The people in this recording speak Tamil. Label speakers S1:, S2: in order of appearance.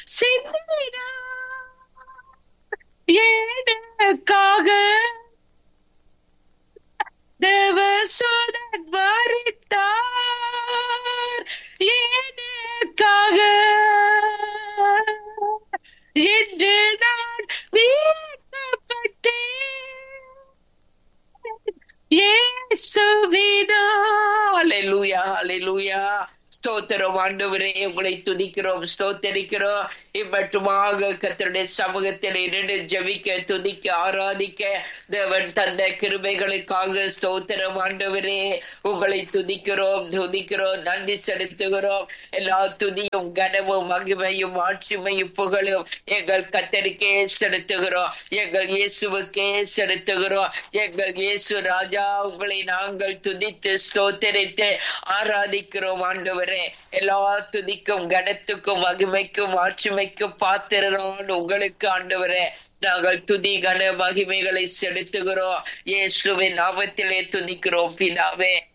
S1: சிந்தினார் எனக்காக தேவசூதன் மறித்தார் எனக்காக என்று நான் மீட்கப்பட்டேன் இயேசுவினா அல்லேலூயா அல்லேலூயா ஸ்தோத்திரம் ஆண்டவரே உங்களை துதிக்கிறோம் ஸ்தோத்தரிக்கிறோம் இம்மட்டுமாக கத்தருடைய சமூகத்தில் இரண்டு ஜெபிக்க துதிக்க ஆராதிக்க தேவன் தந்த கிருபைகளுக்காக ஸ்தோத்திரம் ஆண்டவரே உங்களை துதிக்கிறோம் துதிக்கிறோம் நன்றி செலுத்துகிறோம் எல்லா துதியும் கனமும் மகிமையும் ஆட்சிமையும் புகழும் எங்கள் கத்தருக்கே செலுத்துகிறோம் எங்கள் இயேசுவுக்கே செலுத்துகிறோம் எங்கள் இயேசு ராஜா உங்களை நாங்கள் துதித்து ஸ்தோத்தரித்து ஆராதிக்கிறோம் ஆண்டவரே எல்லா துதிக்கும் கனத்துக்கும் மகிமைக்கும் ஆட்சிமைக்கும் பாத்திரனோடு உங்களுக்கு ஆண்டவரே நாங்கள் துதி கன மகிமைகளை செலுத்துகிறோம் இயேசுவின் நாமத்திலே துதிக்கிறோம் பிதாவே